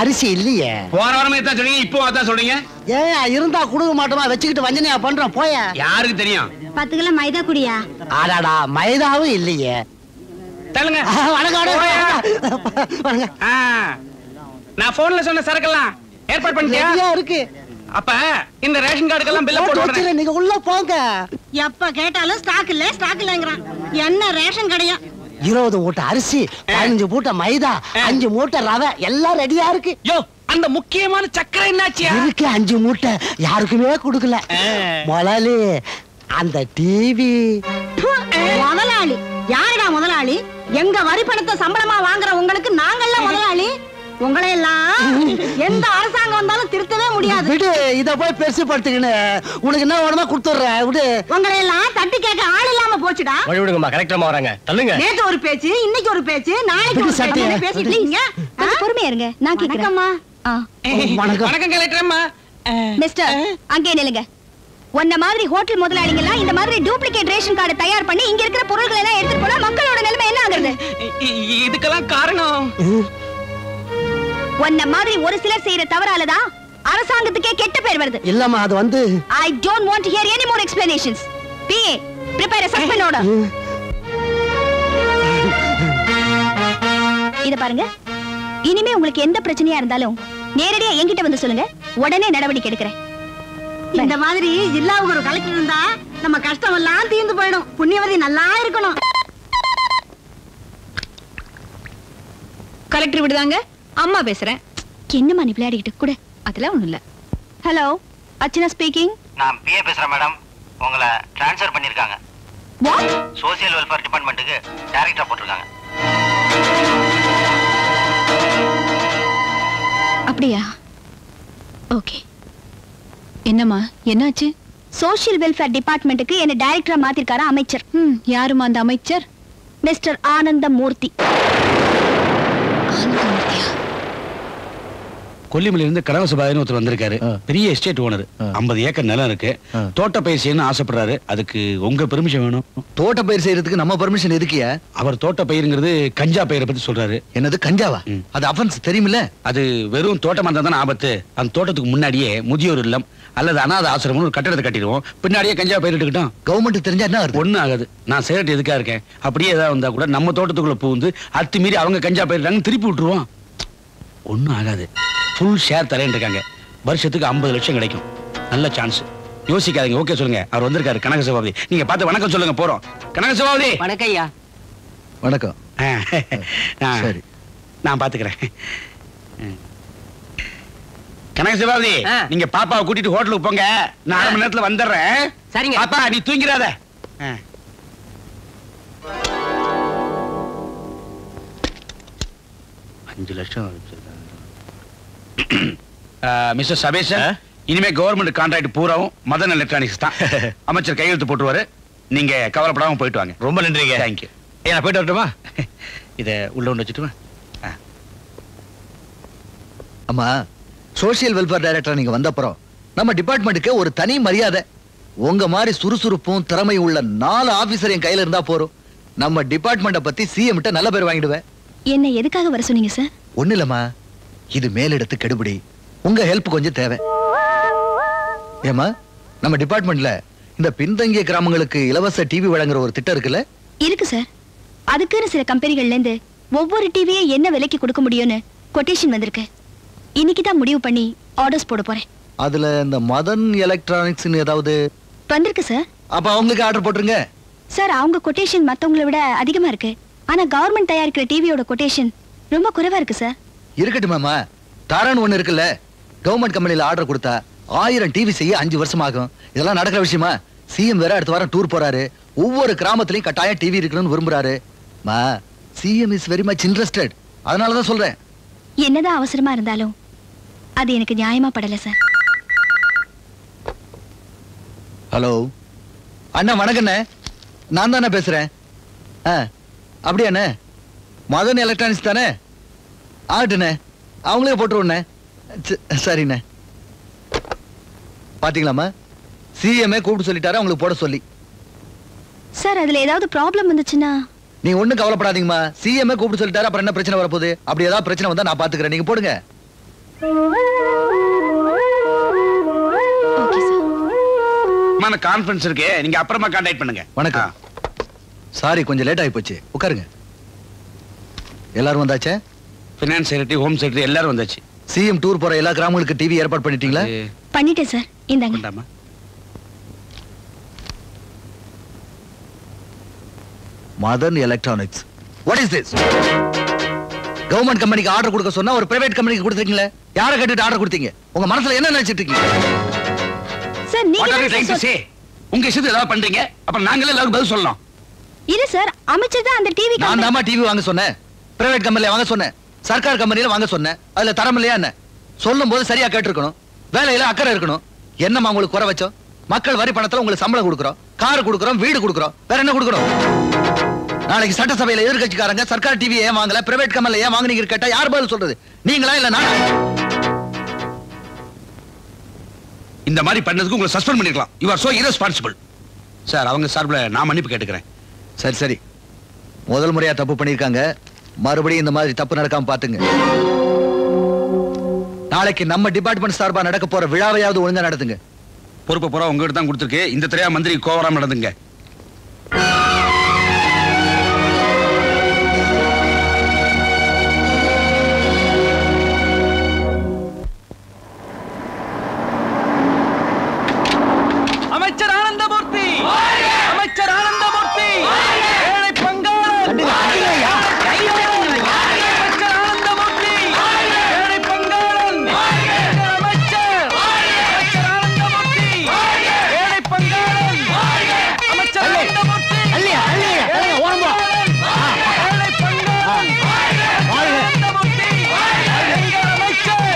அரிசி இல்லையே போற வாரமே தான் சொன்னீங்க இப்போ அதான் சொல்றீங்க ஏன் இருந்தா குடுக்க மாட்டோமா வச்சுக்கிட்டு வஞ்சனையா பண்றோம் போய யாருக்கு தெரியும் பத்து கிலோ மைதா குடியா ஆடாடா மைதாவும் இல்லையே தள்ளுங்க ஆ, வணக்கம் போயா. வணக்கம் வணக்கம் ஆ, நான் போன்ல சொன்ன சரக்கெல்லாம் ஏற்பாடு பண்ணிட்டியா ரெடியா இருக்கு அப்ப இந்த ரேஷன் கார்டுக்கெல்லாம் பில்ல போட்டு போட்டு வச்சிரு, விடுறேன் நீங்க உள்ள போங்க எப்ப கேட்டாலும் ஸ்டாக் இல்ல ஸ்டாக் இல்லங்கிறான் என்ன ரேஷன் கடையா இருபது மூட்டை அரிசி பதினஞ்சு மூட்டை மைதா அஞ்சு மூட்டை ரவை எல்லாம் ரெடியா இருக்கு யோ அந்த முக்கியமான சக்கரை என்னாச்சியா இருக்கு அஞ்சு மூட்டை யாருக்குமே கொடுக்கல முதலாளி அந்த டிவி முதலாளி யாருடா முதலாளி எங்க வரி பணத்தை சம்பளமா வாங்குற உங்களுக்கு நாங்கள்ல முதலாளி உங்களை எல்லாம் எந்த அரசாங்கம் வந்தாலும் திருத்தவே முடியாது விடு இத போய் பெருசு படுத்துக்கின்னு உனக்கு என்ன வேணுமோ கொடுத்துட்றேன் விடு உங்களை எல்லாம் தட்டி கேட்க ஆள் இல்லாம போச்சுடா வழி விடுங்கம்மா கலெக்டர்மா வராங்க தள்ளுங்க நேத்து ஒரு பேச்சு இன்னைக்கு ஒரு பேச்சு நாளைக்கு விடு ஒரு சட்டையை. பேச்சு பேசிட்டு இருக்கீங்க பொறுமையா இருங்க நான் கேக்குறேன் வணக்கம்மா வணக்கம் வணக்கம் கலெக்டர்மா மிஸ்டர் அங்கே நில்லுங்க உன்ன மாதிரி ஹோட்டல் முதலாளிங்க எல்லாம் இந்த மாதிரி டூப்ளிகேட் ரேஷன் கார்டு தயார் பண்ணி இங்க இருக்கிற பொருட்களை எல்லாம் எடுத்துட்டு போனா மக்களோட நிலைமை என்ன ஆகுறது இதுக்கெல்லாம் காரணம் உன்ன மாதிரி ஒரு சிலர் செய்யற தவறாலதான் அரசாங்கத்துக்கே கெட்ட பேர் வருது இல்லம்மா அது வந்து I don't want to hear any more explanations PA prepare a suspend order இத பாருங்க இனிமே உங்களுக்கு எந்த பிரச்சனையா இருந்தாலும் நேரடியா என்கிட்ட வந்து சொல்லுங்க உடனே நடவடிக்கை எடுக்கிறேன் இந்த மாதிரி ஜில்லாவுக்கு ஒரு கலெக்டர் இருந்தா நம்ம கஷ்டம் எல்லாம் தீர்ந்து போயிடும் புண்ணியவதி நல்லா இருக்கணும் கலெக்டர் விடுதாங்க அம்மா பேசுறேன் என்னம்மா நீ விளையாடிக்கிட்டு கூட அதெல்லாம் ஒண்ணும் இல்ல ஹலோ அர்ச்சனா ஸ்பீக்கிங் நான் பிஏ பேசுறேன் மேடம் உங்களை ட்ரான்ஸ்ஃபர் பண்ணிருக்காங்க வாட் சோசியல் வெல்ஃபேர் டிபார்ட்மெண்ட்டுக்கு டைரக்டரா போட்டிருக்காங்க அப்படியா ஓகே என்னம்மா என்னாச்சு சோஷியல் வெல்ஃபேர் டிபார்ட்மெண்ட்டுக்கு என்ன டைரக்டரா மாத்திருக்காரா அமைச்சர் ம் யாருமா அந்த அமைச்சர் மிஸ்டர் ஆனந்த மூர்த்தி கொல்லிமலையில இருந்து கனகசபாதின்னு ஒருத்தர் வந்திருக்காரு ஆ. பெரிய எஸ்டேட் ஓனர் ஆ. ஐம்பது ஏக்கர் நிலம் இருக்கு ஆ. தோட்ட பயிர் செய்யணும்னு ஆசைப்படுறாரு அதுக்கு உங்க பெர்மிஷன் வேணும் தோட்ட பயிர் செய்யறதுக்கு நம்ம பர்மிஷன் எதுக்கியா அவர் தோட்ட பயிருங்கிறது கஞ்சா பயிரை பத்தி சொல்றாரு என்னது கஞ்சாவா ம். அது அஃபென்ஸ் தெரியுமில்ல அது வெறும் தோட்டமா இருந்தா தானே ஆபத்து அந்த தோட்டத்துக்கு முன்னாடியே முதியோர் இல்லம் அல்லது அனாத ஆசிரமம்னு ஒரு கட்டடத்தை கட்டிடுவோம் பின்னாடியே கஞ்சா பயிரிட்டுக்கிட்டோம் கவர்மெண்ட் தெரிஞ்சா என்ன அர்த்தம் ஒண்ணும் ஆகாது நான் சிகரெட் எதுக்கா இருக்கேன் அப்படியே ஏதாவது வந்தா கூட நம்ம தோட்டத்துக்குள்ள புகுந்து அத்துமீறி அவங்க கஞ்சா பயிரிட்டாங்க திருப்பி விட்டுருவோம் ஒண்ணும் ஆகாது ஃபுல் ஷேர் தரேன் இருக்காங்க வருஷத்துக்கு ஐம்பது லட்சம் கிடைக்கும் நல்ல சான்ஸ் யோசிக்காதீங்க ஓகே சொல்லுங்க அவர் வந்திருக்காரு கனக சபாபதி நீங்க பார்த்து வணக்கம் சொல்லுங்க போறோம் கனக சபாபதி வணக்கம்யா வணக்கம் ஆ, ஆ, சரி. நான் பாத்துக்கிறேன் கனக சபாபதி ஆ. நீங்க பாப்பாவை கூட்டிட்டு ஹோட்டலுக்கு போங்க நான் அரை மணி நேரத்துல வந்துடுறேன் சரிங்க. பாப்பா நீ தூங்கிறாத ஆ. அஞ்சு லட்சம் மிஸ்டர் சபேஷ் இனிமே கவர்மெண்ட் கான்ட்ராக்ட் பூராவும் மதன் எலக்ட்ரானிக்ஸ் தான் அமைச்சர் கையெழுத்து போட்டுருவாரு நீங்க கவலைப்படாம போயிட்டு வாங்க ரொம்ப நன்றிங்க தேங்க்யூ ஏ நான் போயிட்டு வரட்டுமா இத உள்ள ஒன்று வச்சுட்டுமா அம்மா சோஷியல் வெல்ஃபேர் டைரக்டர் நீங்க வந்தப்புறம் நம்ம டிபார்ட்மெண்ட்டுக்கு ஒரு தனி மரியாதை உங்க மாதிரி சுறுசுறுப்பும் திறமை உள்ள நாலு ஆபீசர் என் கையில இருந்தா போறோம் நம்ம டிபார்ட்மெண்ட்டை பத்தி சிஎம் கிட்ட நல்ல பேர் வாங்கிடுவேன் என்ன எதுக்காக வர சொன்னீங்க சார் ஒண்ணு இல்லம்மா இது மேலிடத்து கெடுபிடி உங்க ஹெல்ப் கொஞ்சம் தேவை ஏமா நம்ம டிபார்ட்மெண்ட்ல இந்த பின்தங்கிய கிராமங்களுக்கு இலவச டிவி வழங்குற ஒரு திட்டம் இருக்குல்ல இருக்கு சார் அதுக்குன்னு சில கம்பெனிகள்ல இருந்து ஒவ்வொரு டிவியை என்ன விலைக்கு கொடுக்க முடியும்னு கொட்டேஷன் வந்திருக்கு இன்னைக்கு தான் முடிவு பண்ணி ஆர்டர்ஸ் போட போறேன் அதுல இந்த மதன் எலக்ட்ரானிக்ஸ்னு ஏதாவது வந்திருக்கு சார் அப்ப அவங்களுக்கு ஆர்டர் போட்டுருங்க சார் அவங்க கொட்டேஷன் மத்தவங்கள விட அதிகமா இருக்கு ஆனா கவர்மெண்ட் தயாரிக்கிற டிவியோட கொட்டேஷன் ரொம்ப குறைவா இருக்கு சார் இருக்கட்டும் மாமா தரன் ஒண்ணு இருக்குல்ல கவர்மெண்ட் கம்பெனில ஆர்டர் கொடுத்தா ஆயிரம் டிவி செய்ய அஞ்சு வருஷம் ஆகும் இதெல்லாம் நடக்கிற விஷயமா சிஎம் வேற அடுத்த வாரம் டூர் போறாரு ஒவ்வொரு கிராமத்துலயும் கட்டாயம் டிவி இருக்கணும்னு விரும்புறாரு மா CM is very much interested அதனால தான் சொல்றேன் என்னதான் அவசரமா இருந்தாலும் அது எனக்கு நியாயமா படல சார் ஹலோ அண்ணா வணக்கண்ணே நான் தானே பேசுறேன் ஆ அப்படியாண்ணே மதன் எலக்ட்ரானிக்ஸ் தானே ஆகட்டுண்ணே அவங்களே போட்டுருவோண்ணே ச- சரிண்ணே பாத்தீங்களாம்மா சிஎம்ஏ கூப்பிட்டு சொல்லிட்டாரு அவங்களுக்கு போட சொல்லி சார் அதுல ஏதாவது ப்ராப்ளம் வந்துச்சுன்னா நீங்க ஒண்ணும் கவலைப்படாதீங்கம்மா சிஎம்ஏ கூப்பிட்டு சொல்லிட்டாரு அப்புறம் என்ன பிரச்சனை வரப்போகுது அப்படி ஏதாவது பிரச்சனை வந்தா நான் பாத்துக்கிறேன் நீங்க போடுங்க ஓகே சார் அம்மா கான்ஃபரன்ஸ் இருக்கு நீங்க அப்புறமா கான்டாக்ட் பண்ணுங்க வணக்கம் சாரி கொஞ்சம் லேட் ஆகி போச்சு உட்காருங்க எல்லாரும் வந்தாச்சே ஃபினான்ஸ் செக்ரட்டரி ஹோம் செக்ரட்டரி எல்லாரும் வந்தாச்சு சிஎம் டூர் போற எல்லா கிராமங்களுக்கு டிவி ஏற்பாடு பண்ணிட்டீங்களா அது பண்ணிட்டேன் சார் இந்தாங்க வேண்டாமா Madan electronics what is this government கம்பெனிக்கு ஆர்டர் கொடுக்க சொன்னா ஒரு பிரைவேட் கம்பெனிக்கு கொடுத்துருக்கீங்களே யாரை கேட்டுட்டு ஆர்டர் கொடுத்தீங்க உங்க மனசுல என்ன நினைச்சிட்டு இருக்கீங்க சார் What நீங்க are you தான் trying to சார் say? உங்க இஷ்டத்துக்கு ஏதாவது பண்றீங்க அப்புறம் நாங்களே எல்லாரும் பதில் சொல்லணும் இல்ல சார் அமைச்சர் தான் அந்த டிவி நான் தாமா டிவி வாங்க சொன்னேன் பிரைவேட் கம்பெனில வாங்க சொன்னேன் சர்க்கார் கம்பெனில வாங்க சொன்னேன் அதுல தரம் இல்லையா என்ன சொல்லும் போது சரியா கேட்டிருக்கணும் வேலையில அக்கறை இருக்கணும் என்னம்மா உங்களுக்கு குறை வச்சோம் மக்கள் வரி பணத்துல உங்களுக்கு சம்பளம் கொடுக்குறோம் கார் கொடுக்குறோம் வீடு கொடுக்குறோம் வேற என்ன கொடுக்குறோம் நாளைக்கு சட்டசபையில எதிர்க்கட்சிக்காரங்க சர்க்கார் டிவி ஏன் வாங்கல பிரைவேட் கம்பெனில ஏன் வாங்குனீங்க கேட்டா யார் பதில் சொல்றது நீங்களா இல்ல நான் இந்த மாதிரி பண்ணதுக்கு உங்களை சஸ்பெண்ட் பண்ணிருக்கலாம் you are so irresponsible sir அவங்க சார்பில் நான் மன்னிப்பு கேட்டுக்கிறேன் சரி சரி முதல் முறையா தப்பு பண்ணிருக்காங்க மறுபடியும் இந்த மாதிரி தப்பு நடக்காம பாத்துங்க நாளைக்கு நம்ம டிபார்ட்மெண்ட் சார்பா நடக்க போற விழாவையாவது ஒழுங்கா நடத்துங்க பொறுப்பு பூரா உங்ககிட்ட தான் கொடுத்துருக்கு இந்த தெரியா மந்திரி கோவராம நடந்துங்க அமைச்சர் ஆனந்தமூர்த்தி அமைச்சர் ஆனந்தமூர்த்தி ஏழை பங்காளன் அமைச்சர் ஆனந்தமூர்த்தி ஏழை பங்காளன் அமைச்சர் அமைச்சர் ஆனந்தமூர்த்தி ஏழை பங்காளன் அமைச்சர் ஆனந்தமூர்த்தி ஏழை பங்காளன் ஏழை பங்காளன் ஆனந்தமூர்த்தி எங்கள் அமைச்சர்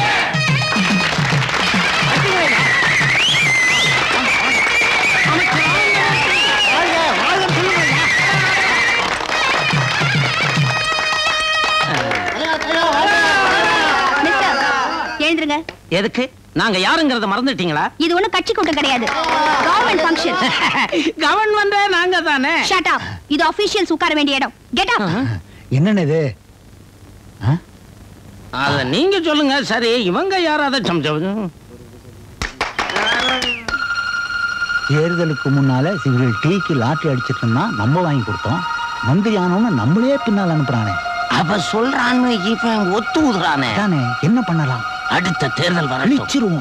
மிஸ்டர் எழுந்துருங்க எதுக்கு நாங்க யாருங்கறத மறந்துட்டீங்களா இது ஒண்ணும் கட்சி கூட்டம் கிடையாது கவர்மெண்ட் ஃபங்க்ஷன் கவர்மெண்ட் நாங்க தானே ஷட் அப் இது அபிஷியல்ஸ் உட்கார வேண்டிய இடம் கெட் அப் என்னன்னு இது அத நீங்க சொல்லுங்க சரி இவங்க யாராவது சம் சம் தேர்தலுக்கு முன்னால சிவில் டீக்கு லாட்டரி அடிச்சிட்டு இருந்தா நம்ம வாங்கி கொடுத்தோம் மந்திரி ஆனவன நம்மளே பின்னால் அனுப்புறானே அவ சொல்றான்னு இவன் ஒத்து ஊதுறானே தானே என்ன பண்ணலாம் அடுத்த தேர்தல் வரட்டும் அழிச்சிருவோம்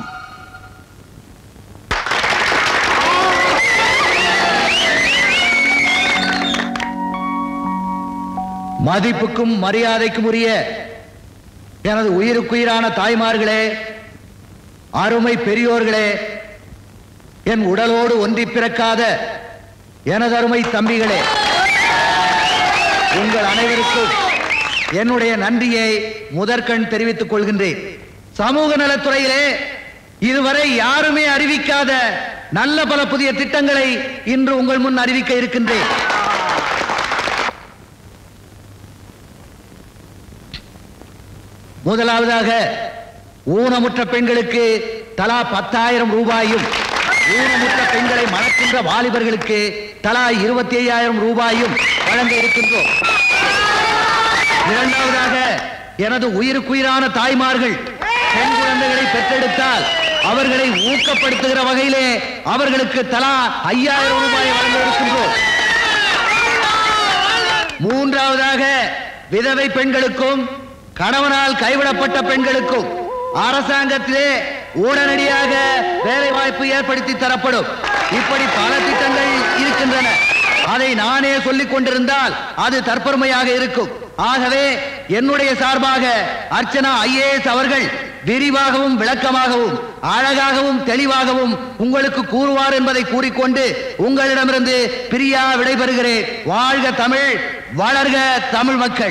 மதிப்புக்கும் மரியாதைக்கும் உரிய எனது உயிருக்குயிரான தாய்மார்களே அருமை பெரியோர்களே என் உடலோடு ஒன்றி பிறக்காத எனது அருமை தம்பிகளே உங்கள் அனைவருக்கும் என்னுடைய நன்றியை முதற்கண் தெரிவித்துக் கொள்கின்றேன் சமூக நலத்துறையிலே இதுவரை யாருமே அறிவிக்காத நல்ல பல புதிய திட்டங்களை இன்று உங்கள் முன் அறிவிக்க இருக்கின்றேன் முதலாவதாக ஊனமுற்ற பெண்களுக்கு தலா பத்தாயிரம் ரூபாயும் ஊனமுற்ற பெண்களை மணக்கின்ற வாலிபர்களுக்கு தலா இருபத்தி ஐயாயிரம் ரூபாயும் வழங்க இருக்கின்றோம் இரண்டாவதாக எனது உயிருக்குயிரான தாய்மார்கள் பெண் குழந்தைகளை பெற்றெடுத்தால் அவர்களை ஊக்கப்படுத்துகிற வகையிலே அவர்களுக்கு தலா ஐயாயிரம் ரூபாய் வழங்க இருக்கின்றோம் மூன்றாவதாக விதவை பெண்களுக்கும் கணவனால் கைவிடப்பட்ட பெண்களுக்கும் அரசாங்கத்திலே உடனடியாக வேலை வாய்ப்பு ஏற்படுத்தி தரப்படும் இப்படி பல திட்டங்கள் இருக்கின்றன அதை நானே சொல்லிக் கொண்டிருந்தால் அது தற்பெருமையாக இருக்கும் ஆகவே என்னுடைய சார்பாக அர்ச்சனா ஐஏஎஸ் அவர்கள் விரிவாகவும் விளக்கமாகவும் அழகாகவும் தெளிவாகவும் உங்களுக்கு கூறுவார் என்பதை கூறிக்கொண்டு உங்களிடமிருந்து பிரியா விடைபெறுகிறேன் வாழ்க தமிழ் வளர்க தமிழ் மக்கள்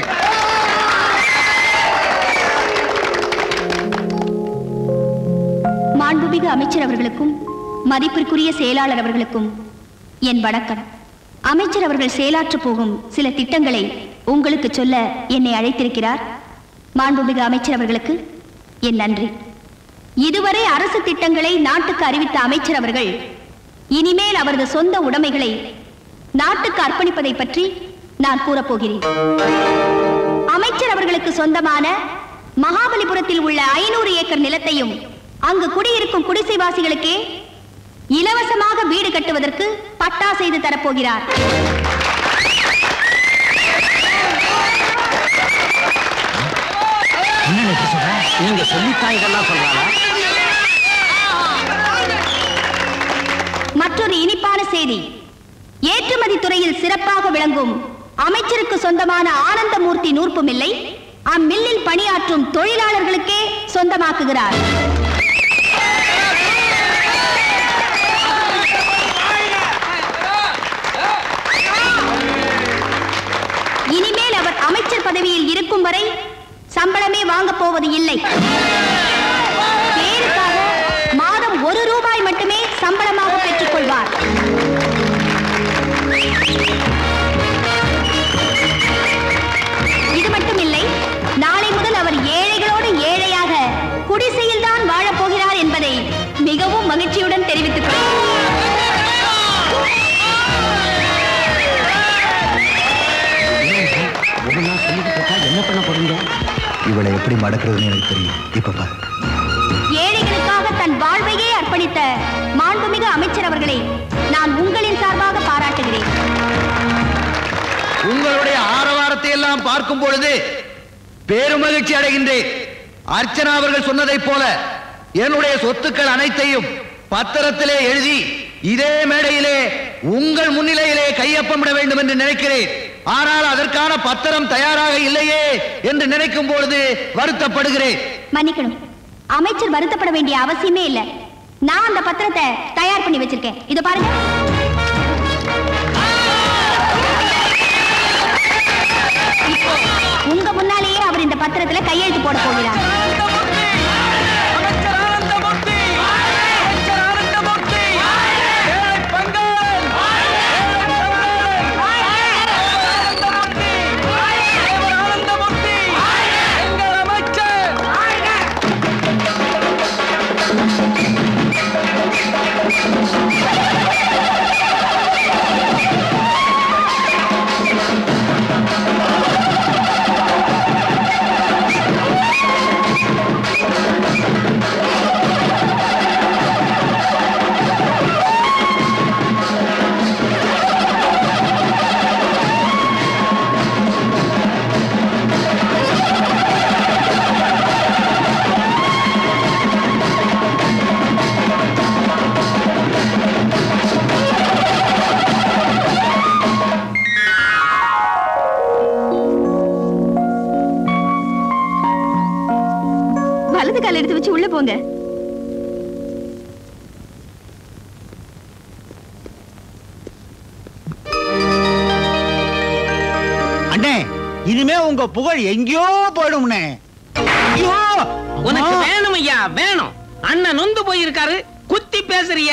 மாண்புமிகு அமைச்சர் அவர்களுக்கும் மதிப்பிற்குரிய செயலாளர் அவர்களுக்கும் என் வணக்கம் அமைச்சர் அவர்கள் செயலாற்ற போகும் சில திட்டங்களை உங்களுக்கு சொல்ல என்னை அழைத்திருக்கிறார் மாண்புமிகு அமைச்சர் அவர்களுக்கு என் நன்றி இதுவரை அரசு திட்டங்களை நாட்டுக்கு அறிவித்த அமைச்சர் அவர்கள் இனிமேல் அவரது சொந்த உடைமைகளை நாட்டுக்கு அர்ப்பணிப்பதை பற்றி நான் கூறப்போகிறேன் அமைச்சர் அவர்களுக்கு சொந்தமான மகாபலிபுரத்தில் மாநிலத்தில் உள்ள ஐநூறு ஏக்கர் நிலத்தையும் அங்கு குடியிருக்கும் குடிசைவாசிகளுக்கே இலவசமாக வீடு கட்டுவதற்கு பட்டா செய்து தரப்போகிறார் நீங்க சொல்லித்தான் இதெல்லாம் சொல்றாளா மற்றொரு இனிப்பான செய்தி ஏற்றுமதி துறையில் சிறப்பாக விளங்கும் அமைச்சருக்கு சொந்தமான ஆனந்தமூர்த்தி நூற்பு மில்லை அம்மில்லில் பணியாற்றும் தொழிலாளர்களுக்கே சொந்தமாக்குகிறார் இனிமேல் அவர் அமைச்சர் பதவியில் இருக்கும் வரை சம்பளமே வாங்கப் போவது இல்லை பேருக்காக மாதம் ஒரு ரூபாய் மட்டுமே சம்பளமாக பெற்றுக் கொள்வார் இது மட்டுமில்லை நாளை முதல் அவர் ஏழைகளோடு ஏழையாக குடிசையில் தான் வாழப் போகிறார் என்பதை மிகவும் மகிழ்ச்சியுடன் தெரிவித்துக் கொள்கிறேன் ஒவ்வொன்றா சொல்லிட்டு இருக்கா, என்ன பண்ண போறீங்க இவளை எப்படி மடக்கிறதுன்னு எனக்கு தெரியும் இப்ப பாரு ஏழைகளுக்காக தன் வாழ்வையே அர்ப்பணித்த மாண்புமிகு அமைச்சர் அவர்களை நான் உங்களின் சார்பாக பாராட்டுகிறேன் உங்களுடைய ஆரவாரத்தை எல்லாம் பார்க்கும் பொழுது பேருமகிழ்ச்சி அடைகின்றேன் அர்ச்சனா அவர்கள் சொன்னதைப் போல என்னுடைய சொத்துக்கள் அனைத்தையும் பத்திரத்திலே எழுதி இதே மேடையிலே உங்கள் முன்னிலையிலே கையொப்பமிட வேண்டும் என்று நினைக்கிறேன் ஆனால் அதற்கான பத்திரம் தயாராக இல்லையே என்று நினைக்கும் பொழுது வருத்தப்படுகிறேன் மன்னிக்கணும் அமைச்சர் வருத்தப்பட வேண்டிய அவசியமே இல்ல நான் அந்த பத்திரத்தை தயார் பண்ணி வச்சிருக்கேன் இத பாருங்க இப்போ உங்க முன்னாலேயே அவர் இந்த பத்திரத்துல கையெழுத்து போட போகிறார் வலது கால் எடுத்து வச்சு உள்ள போங்க அண்ணே இனிமே உங்க புகழ் எங்கேயோ போயிடும்னே ஐயோ உனக்கு வேணும் ஐயா வேணும் அண்ணன் நொந்து போயிருக்காரு குத்தி பேசுறிய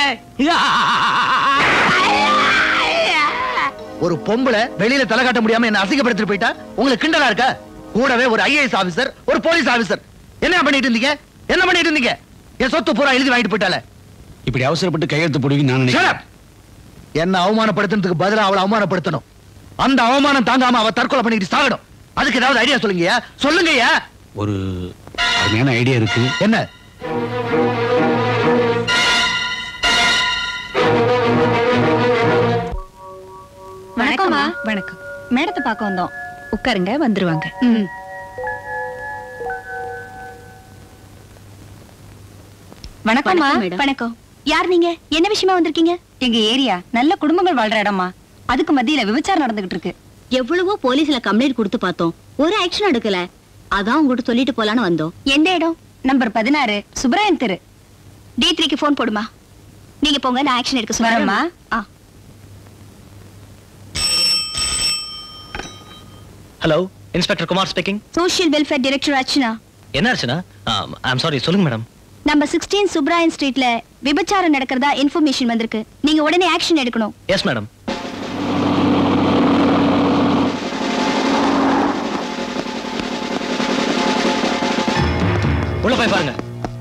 ஒரு பொம்பளை வெளியில தலை காட்ட முடியாம என்ன அசிங்கப்படுத்திட்டு போயிட்டா உங்களுக்கு கிண்டலா இருக்கா கூடவே ஒரு ஐஏஎஸ் ஆபீசர் ஒரு போலீஸ் ஆபீசர் என்ன பண்ணிட்டு இருந்தீங்க என்ன பண்ணிட்டு இருந்தீங்க என் சொத்து பூரா எழுதி வாங்கிட்டு போயிட்டால இப்படி அவசரப்பட்டு கையெழுத்து போடுவீங்க நான் Shut நினைக்கிறேன் up! என்ன அவமானப்படுத்துறதுக்கு பதிலா அவளை அவமானப்படுத்தணும் அந்த அவமானம் தாங்காம அவ தற்கொலை பண்ணிட்டு சாகணும் அதுக்கு ஏதாவது ஐடியா சொல்லுங்கய்யா சொல்லுங்கய்யா ஒரு அருமையான ஐடியா இருக்கு என்ன வணக்கம்மா வணக்கம் மேடத்தை பார்க்க வந்தோம் உட்காருங்க வந்துருவாங்க ம். வணக்கம்மா வணக்கம் யார் நீங்க என்ன விஷயமா வந்திருக்கீங்க எங்க ஏரியா நல்ல குடும்பங்கள் வாழ்ற இடமா அதுக்கு மத்தியில விபச்சாரம் நடந்துகிட்டு இருக்கு எவ்வளவோ போலீஸ்ல கம்ப்ளைண்ட் கொடுத்து பார்த்தோம் ஒரு ஆக்ஷன் எடுக்கல அதான் உங்ககிட்ட சொல்லிட்டு போலான்னு வந்தோம் எந்த இடம் நம்பர் பதினாறு சுப்ராயன் தெரு டி த்ரீக்கு ஃபோன் போடுமா நீங்க போங்க நான் ஆக்ஷன் எடுக்க சொல்றேன் வரேம்மா. ஆ hello inspector Kumar speaking social welfare director Archana என்ன ஆச்சுன்னா ஐம் சாரி சொல்லுங்க மேடம் நம்ம சிக்ஸ்டீன் சுப்ராயன் ஸ்ட்ரீட்ல விபச்சாரம் நடக்கிறதா இன்ஃபர்மேஷன் வந்திருக்கு நீங்க உடனே ஆக்ஷன் எடுக்கணும் எஸ் மேடம் உள்ள போய் பாருங்க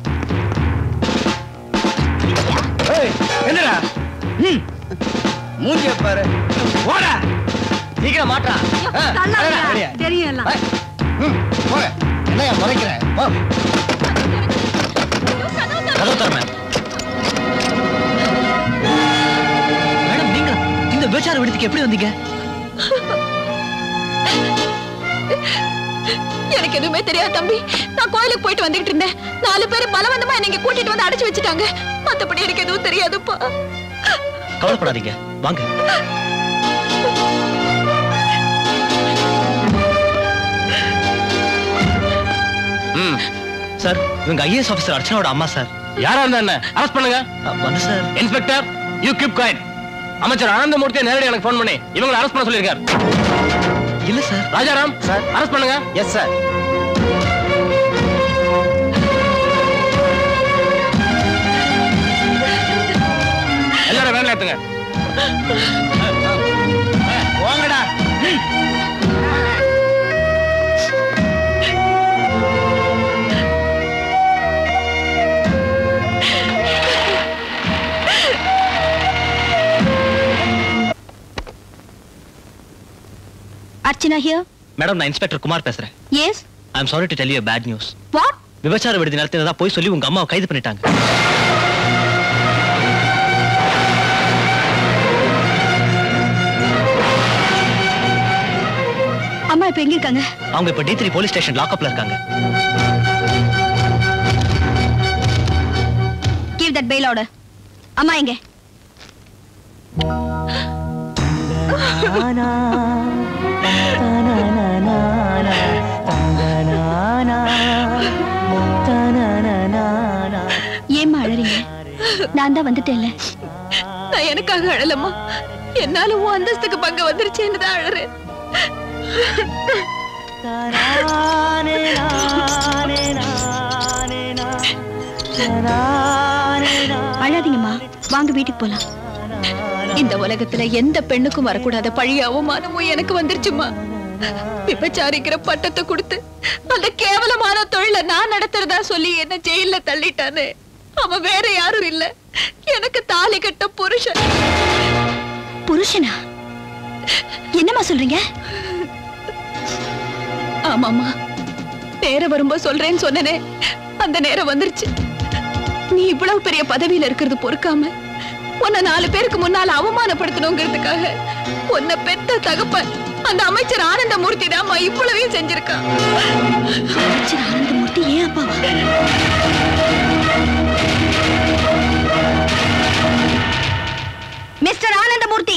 என்னடா மூஞ்சிய பாரு சீக்கிரம் மாட்டா தெரியும் எல்லாம் போங்க என்னையா முறைக்கிறேன் வா. கதவு தர மேம் மேடம் நீங்க இந்த விபச்சார விடுதிக்கு எப்படி வந்தீங்க எனக்கு எதுவுமே தெரியாது தம்பி நான் கோயிலுக்கு போயிட்டு வந்துட்டு இருந்தேன் நாலு பேர் பலவந்தமா என்னை இங்க கூட்டிட்டு வந்து அடைச்சு வச்சுட்டாங்க மத்தபடி எனக்கு எதுவும் தெரியாதுப்பா கவலைப்படாதீங்க வாங்க ம் சார் இவங்க ஐஏஎஸ் ஆபீசர் அர்ச்சனாவோட அம்மா சார் யாரா இருந்தா என்ன அரெஸ்ட் பண்ணுங்க வந்து sir inspector you keep quiet அமைச்சர் ஆனந்தமூர்த்தி நேரடி எனக்கு ஃபோன் பண்ணி இவங்களை அரெஸ்ட் பண்ண சொல்லியிருக்காரு இல்ல சார் ராஜாராம் சார் அரெஸ்ட் பண்ணுங்க எஸ் சார் எல்லாரும் வேலை ஏத்துங்க போங்கடா அர்ச்சனா ஹியர் மேடம் நான் இன்ஸ்பெக்டர் குமார் பேசுறேன் yes I am sorry to tell you bad news what விபச்சார விடுதி நடத்தினதா போய் சொல்லி உங்க அம்மாவை கைது பண்ணிட்டாங்க அம்மா இப்ப எங்க இருக்காங்க அவங்க இப்ப டி த்ரீ போலீஸ் ஸ்டேஷன் லாக்அப்ல இருக்காங்க கிவ் தட் பெயில் ஆர்டர் அம்மா எங்க ஏம்மா அழறீங்க நான் தான் வந்துட்டேன்ல நான் எனக்காக அழலம்மா என்னால உன் அந்தஸ்துக்கு பங்கு வந்துருச்சேன்னு தான் அழறேன் அழாதீங்கம்மா வாங்க வீட்டுக்கு போலாம் இந்த உலகத்துல எந்த பெண்ணுக்கும் வரக்கூடாத பழி அவமானமும் எனக்கு வந்துருச்சுமா விபச்சாரிக்கிற பட்டத்தை கொடுத்து அந்த கேவலமான தொழிலை நான் நடத்துறதா சொல்லி என்ன ஜெயில தள்ளிட்டானே அவன் வேற யாரும் இல்ல எனக்கு தாலி கட்ட புருஷன் புருஷனா என்னம்மா சொல்றீங்க ஆமாமா நேரம் வரும்போது சொல்றேன்னு சொன்னனே அந்த நேரம் வந்துருச்சு நீ இவ்வளவு பெரிய பதவியில இருக்கிறது பொறுக்காம உன்னை நாலு பேருக்கு முன்னால அவமானப்படுத்தணுங்கிறதுக்காக உன்னை பெத்த தகப்பன் அந்த அமைச்சர் ஆனந்தமூர்த்தி தாம்மா இவ்வளவையும் செஞ்சிருக்கான் அமைச்சர் ஆனந்தமூர்த்தி ஏன் அப்பாவா மிஸ்டர் ஆனந்தமூர்த்தி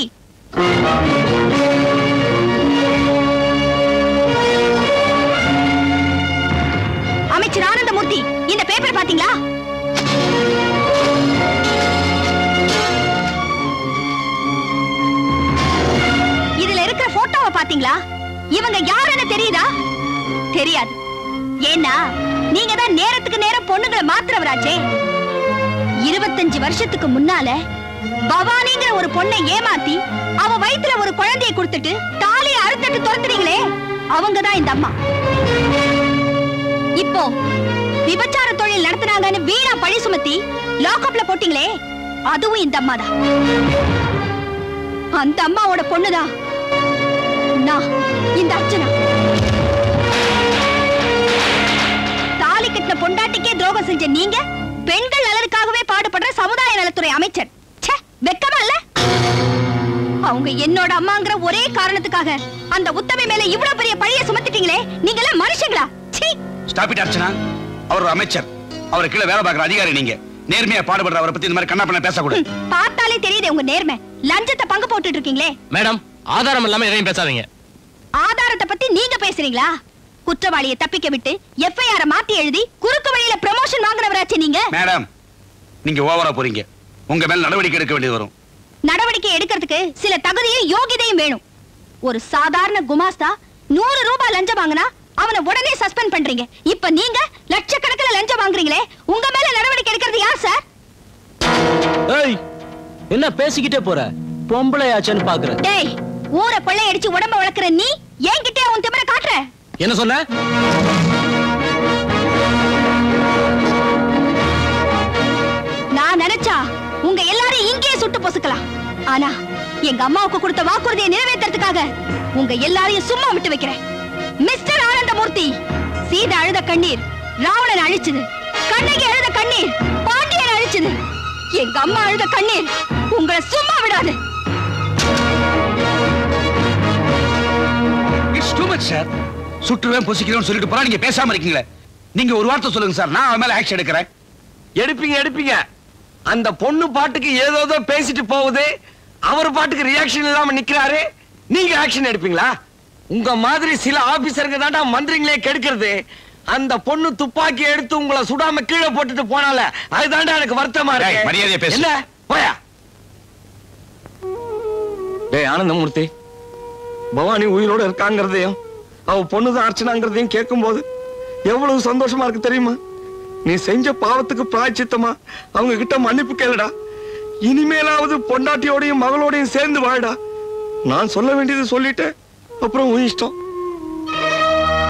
அமைச்சர் ஆனந்தமூர்த்தி இந்த பேப்பர் பாத்தீங்களா இதுல இருக்கிற போட்டோவை பாத்தீங்களா இவங்க யாருன்னு தெரியுதா தெரியாது ஏன்னா நீங்க தான் நேரத்துக்கு நேரம் பொண்ணுங்களை மாத்துறவராச்சே இருபத்தஞ்சு வருஷத்துக்கு முன்னால பவானிங்கிற ஒரு பொண்ணை ஏமாத்தி அவ வயித்துல ஒரு குழந்தையை கொடுத்துட்டு தாலியை அறுத்துட்டு துரத்துறீங்களே அவங்க தான் இந்த அம்மா இப்போ விபச்சார தொழில் நடத்துனாங்கன்னு வீணா பழி சுமத்தி லாக்அப்ல போட்டீங்களே அதுவும் இந்த அம்மா தான் அந்த அம்மாவோட பொண்ணுதான் நான் இந்த அர்ச்சனா தாலி கட்டின பொண்டாட்டிக்கே துரோகம் செஞ்ச நீங்க பெண்கள் நலனுக்காகவே பாடுபடுற சமுதாய நலத்துறை அமைச்சர் ச்சே வெக்கமா இல்ல அவங்க என்னோட அம்மாங்கிற ஒரே காரணத்துக்காக அந்த உத்தமை மேல இவ்வளவு பெரிய பழிய சுமத்திட்டீங்களே நீங்க எல்லாம் மனுஷங்களா சீ ஸ்டாப் இட் அர்ச்சனா அவர் ஒரு அமைச்சர் அவர் கீழே வேலை பார்க்குற அதிகாரி நீங்க நேர்மையா பாடுபடுற அவரை பத்தி இந்த மாதிரி கண்ணா பண்ண பேசக்கூடாது பார்த்தாலே தெரியுது உங்க நேர்மை லஞ்சத்தை பங்கு போட்டுட்டு இருக்கீங்களே மேடம் ஆதாரம் இல்லாம எதையும் பேசாதீங்க ஆதாரத்தை பத்தி நீங்க பேசுறீங்களா குற்றவாளியை தப்பிக்க விட்டு எஃப்ஐஆர் மாத்தி எழுதி குறுக்கு வழியில ப்ரமோஷன் வாங்குறவராச்சே நீங்க மேடம் நீங்க ஓவரா போறீங்க உங்க மேல நடவடிக்கை எடுக்க வேண்டியது வரும் நடவடிக்கை எடுக்கிறதுக்கு சில தகுதியும் யோகிதையும் வேணும் ஒரு சாதாரண குமாஸ்தா நூறு ரூபாய் லஞ்சம் வாங்கினா அவனை உடனே சஸ்பெண்ட் பண்றீங்க இப்ப நீங்க லட்சக்கணக்கில் லஞ்சம் வாங்குறீங்களே உங்க மேல நடவடிக்கை எடுக்கிறது யார் சார் ஏய் என்ன பேசிக்கிட்டே போற பொம்பளையாச்சன்னு பாக்குற டேய் ஊரை கொள்ளையடிச்சு உடம்ப வளர்க்குற நீ என்கிட்டே உன் திமிர காட்டுற என்ன சொன்ன நான் நினைச்சா உங்க எல்லாரையும் இங்கேயே சுட்டு பொசுக்கலாம் ஆனா எங்க அம்மாவுக்கு கொடுத்த வாக்குறுதியை நிறைவேற்றுறதுக்காக உங்க எல்லாரையும் சும்மா விட்டு வைக்கிறேன் மிஸ்டர் ஆனந்தமூர்த்தி சீதை அழுத கண்ணீர் ராவணன் அழிச்சது கண்ணகி அழுத கண்ணீர் பாண்டியன் அழிச்சது எங்க அம்மா அழுத கண்ணீர் உங்களை சும்மா விடாது இட்ஸ் டூ மச் சார் சுற்றுவேன் பொசிக்கிறேன்னு சொல்லிட்டு போறா நீங்க பேசாம இருக்கீங்களே நீங்க ஒரு வார்த்தை சொல்லுங்க சார் நான் அவன் மேல ஆக்ஷன் எடுக்கிறேன் எடுப்பீங்க எடுப்பீங்க அந்த பொண்ணு பாட்டுக்கு ஏதோ பேசிட்டு போகுது அவர் பாட்டுக்கு ரியாக்ஷன் இல்லாம நிக்கிறாரு நீங்க ஆக்ஷன் எடுப்பீங்களா உங்க மாதிரி சில ஆபீசருங்க தாண்டா மந்திரிங்களே கெடுக்கிறது அந்த பொண்ணு துப்பாக்கி எடுத்து உங்களை சுடாம கீழே போட்டுட்டு போனால அதுதான்டா எனக்கு வருத்தமா டேய், இருக்கு மரியாதையா பேசு. என்ன போயா டேய் ஆனந்தமூர்த்தி பவானி உயிரோட இருக்காங்கிறதையும் அவ பொண்ணுதான் அர்ச்சனாங்கிறதையும் கேட்கும்போது எவ்வளவு சந்தோஷமா இருக்கு தெரியுமா நீ செஞ்ச பாவத்துக்கு பிராய்ச்சித்தமா அவங்க கிட்ட மன்னிப்பு கேளுடா இனிமேலாவது பொண்டாட்டியோடையும் மகளோடையும் சேர்ந்து வாழடா நான் சொல்ல வேண்டியது சொல்லிட்டேன் அப்புறம் உன் இஷ்டம்